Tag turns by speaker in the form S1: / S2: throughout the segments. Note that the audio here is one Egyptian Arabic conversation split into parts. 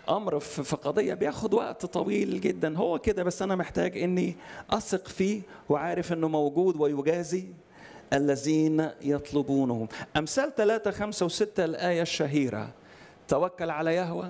S1: امر في في قضيه بياخد وقت طويل جدا هو كده بس انا محتاج اني اثق فيه وعارف انه موجود ويجازي الذين يطلبونه امثال ثلاثة خمسة وستة الآية الشهيرة توكل على يهوه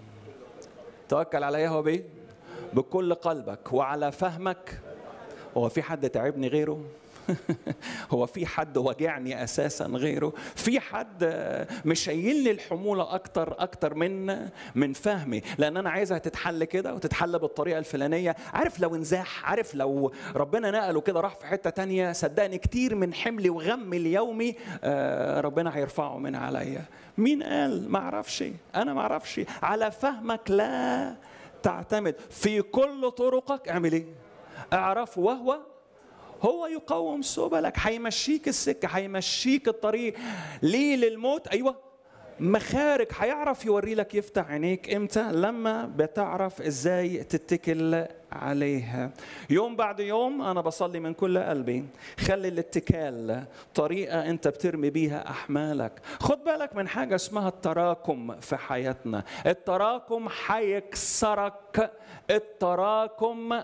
S1: توكل على يهوه بايه؟ بكل قلبك وعلى فهمك هو في حد تعبني غيره؟ هو في حد وجعني اساسا غيره في حد مش شايلني الحموله اكتر اكتر من من فهمي لان انا عايزها تتحل كده وتتحل بالطريقه الفلانيه عارف لو انزاح عارف لو ربنا نقله كده راح في حته تانية صدقني كتير من حملي وغمي اليومي آه، ربنا هيرفعه من عليا مين قال ما اعرفش انا ما اعرفش على فهمك لا تعتمد في كل طرقك اعمل ايه اعرف وهو هو يقوم سبلك هيمشيك السكه هيمشيك الطريق ليه للموت ايوه مخارج هيعرف يوري لك يفتح عينيك امتى لما بتعرف ازاي تتكل عليها يوم بعد يوم انا بصلي من كل قلبي خلي الاتكال طريقه انت بترمي بيها احمالك خد بالك من حاجه اسمها التراكم في حياتنا التراكم هيكسرك التراكم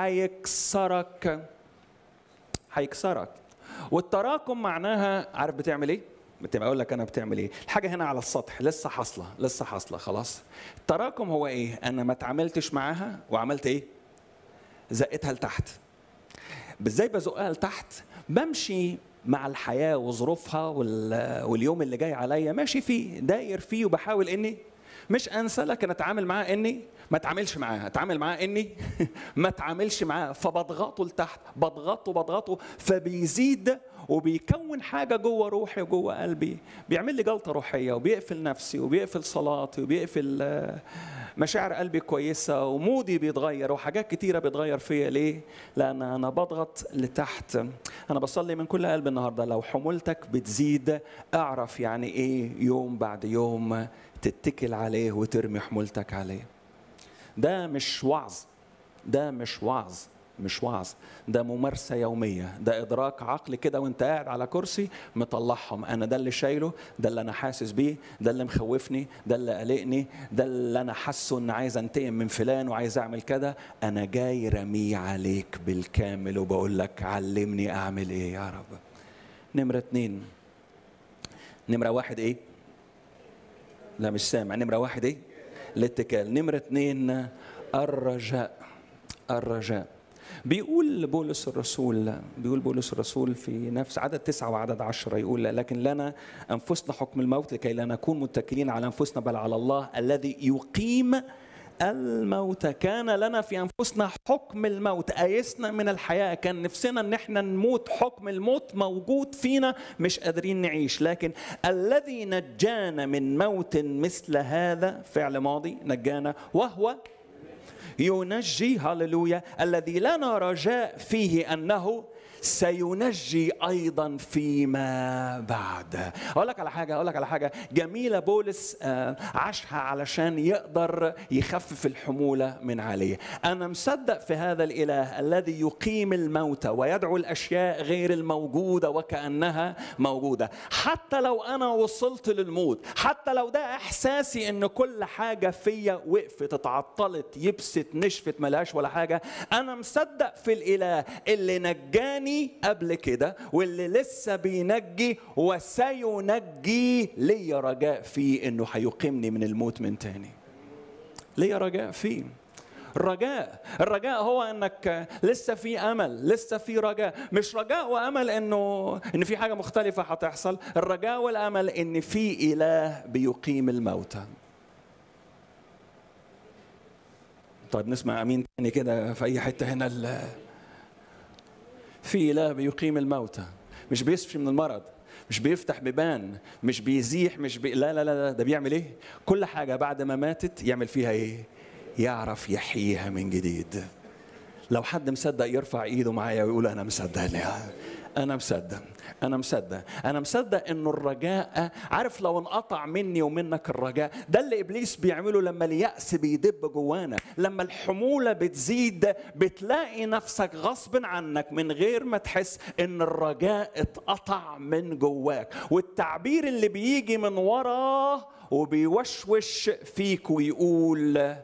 S1: هيكسرك هيكسرك والتراكم معناها عارف بتعمل ايه؟ بتبقى اقول لك انا بتعمل ايه؟ الحاجه هنا على السطح لسه حاصله لسه حاصله خلاص التراكم هو ايه؟ انا ما اتعاملتش معاها وعملت ايه؟ زقتها لتحت ازاي بزقها لتحت؟ بمشي مع الحياه وظروفها وال- واليوم اللي جاي عليا ماشي فيه داير فيه وبحاول اني مش انسى لكن اتعامل معاه اني ما اتعاملش معاه اتعامل معاه اني ما اتعاملش معاه فبضغطه لتحت بضغطه بضغطه فبيزيد وبيكون حاجه جوه روحي وجوه قلبي بيعمل لي جلطه روحيه وبيقفل نفسي وبيقفل صلاتي وبيقفل آه، مشاعر قلبي كويسه ومودي بيتغير وحاجات كتيره بيتغير فيا ليه؟ لان انا بضغط لتحت انا بصلي من كل قلب النهارده لو حمولتك بتزيد اعرف يعني ايه يوم بعد يوم تتكل عليه وترمي حمولتك عليه ده مش وعظ ده مش وعظ مش وعظ ده ممارسة يومية ده إدراك عقلي كده وانت قاعد على كرسي مطلعهم أنا ده اللي شايله ده اللي أنا حاسس بيه ده اللي مخوفني ده اللي قلقني ده اللي أنا حاسه إن عايز أنتقم من فلان وعايز أعمل كده أنا جاي رميه عليك بالكامل وبقول لك علمني أعمل إيه يا رب نمرة اتنين نمرة واحد إيه لا مش سامع نمرة واحد إيه الاتكال نمرة اتنين الرجاء الرجاء بيقول بولس الرسول بيقول بولس الرسول في نفس عدد تسعة وعدد عشرة يقول لكن لنا أنفسنا حكم الموت لكي لا نكون متكلين على أنفسنا بل على الله الذي يقيم الموت كان لنا في انفسنا حكم الموت ايسنا من الحياه كان نفسنا ان احنا نموت حكم الموت موجود فينا مش قادرين نعيش لكن الذي نجانا من موت مثل هذا فعل ماضي نجانا وهو ينجي هللويا الذي لنا رجاء فيه انه سينجي ايضا فيما بعد اقول لك على حاجه اقول لك على حاجه جميله بولس آه، عاشها علشان يقدر يخفف الحموله من عليه انا مصدق في هذا الاله الذي يقيم الموتى ويدعو الاشياء غير الموجوده وكانها موجوده حتى لو انا وصلت للموت حتى لو ده احساسي ان كل حاجه فيا وقفت اتعطلت يبست نشفت ملهاش ولا حاجه انا مصدق في الاله اللي نجاني قبل كده واللي لسه بينجي وسينجي لي رجاء فيه انه هيقيمني من الموت من تاني لي رجاء فيه الرجاء الرجاء هو انك لسه في امل لسه في رجاء مش رجاء وامل انه ان في حاجه مختلفه هتحصل الرجاء والامل ان في اله بيقيم الموتى طيب نسمع امين تاني كده في اي حته هنا ال- في اله بيقيم الموتى مش بيشفي من المرض مش بيفتح بيبان مش بيزيح مش بي... لا لا لا لا، ده بيعمل ايه كل حاجه بعد ما ماتت يعمل فيها ايه يعرف يحييها من جديد لو حد مصدق يرفع ايده معايا ويقول انا مصدق انا مصدق انا مصدق انا مصدق انه الرجاء عارف لو انقطع مني ومنك الرجاء ده اللي ابليس بيعمله لما الياس بيدب جوانا لما الحموله بتزيد بتلاقي نفسك غصب عنك من غير ما تحس ان الرجاء اتقطع من جواك والتعبير اللي بيجي من وراه وبيوشوش فيك ويقول